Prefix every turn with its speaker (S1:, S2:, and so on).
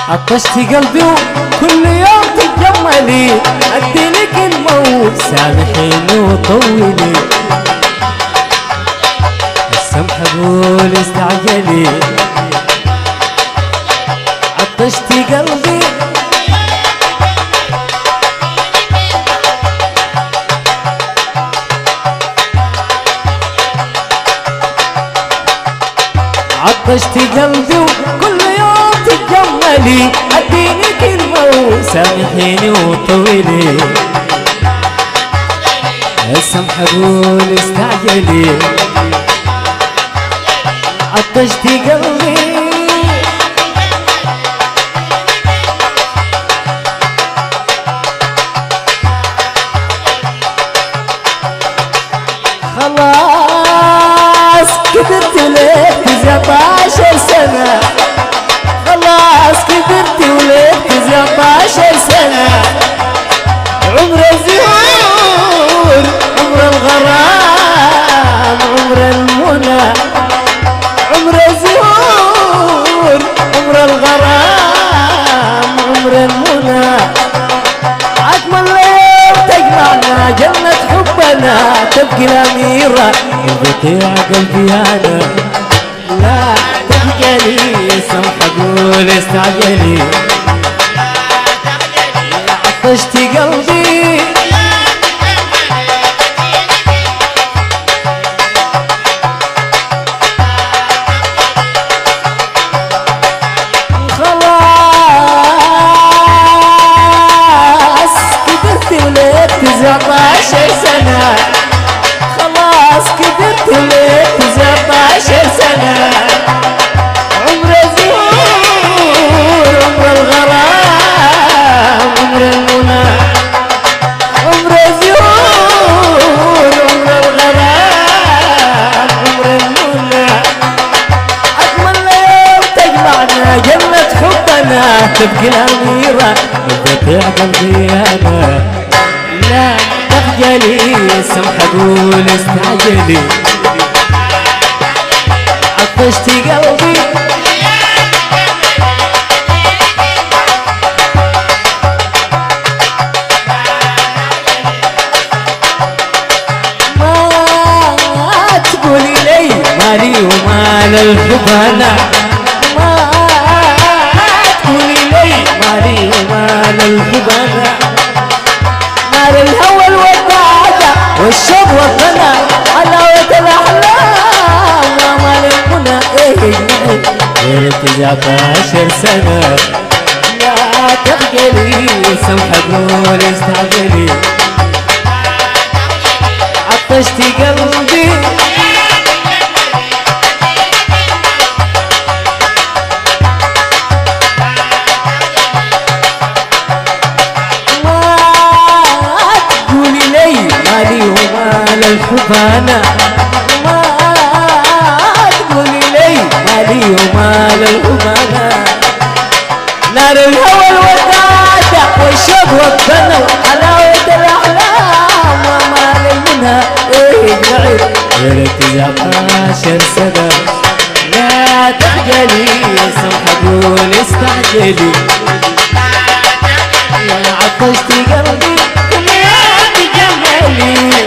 S1: عطشت قلبي وكل يوم تتجملي اديلك الموت سامحيني وطولي السمح قول استعجلي عطشت قلبي عطشت قلبي وكل يوم تتجملي اديني كلمة وسامحيني وطولي السمح قول استعجلي عطشت قلبي خلاص كبرت لك 17 سنة خلاص كبرت ولك 17 سنة عمر الزهور عمر الغرام عمر المنى عمر الزهور عمر الغرام عمر المنى أجمل ليل تجمعنا جنة حبنا تبكي الأميرة وبقيع قلبي أنا لا تخجلي سمح أقول استعجلي عطشت قلبي خلاص كبرت وليت 19 سنة خلاص كبرت وليت 19 سنة عمر الزهور عمر الغرام عمر المنى عمر الزهور عمر الغرام عمر المنى أجمل يوم تجمعنا جنة حبنا تبكي الأميرة وتبيع قلبي أنا لا تخجلي سمح أقول استعجلي عطشت قلبي ما تقولي لي مالي ومال الحبانة ما تقولي لي مالي ومال الحبانة نار الهوى الوداعة والشوق وطنا حلاوة الأحلام ومال المنى إيه غير 19 سنة لا تخجلي سمح قول استعجلي عطشت قلبي ما تقولي لي مالي ومال الحب انا ما تقولي لي مالي ومال الحب انا نار الهوى الوداعة والشوق والفن وحلاوة الأحلام ومال منها إيه بعيد غير 19 سنة لا تخجلي سمح أقول استعجلي يا عطشت قلبي كل يوم تجملي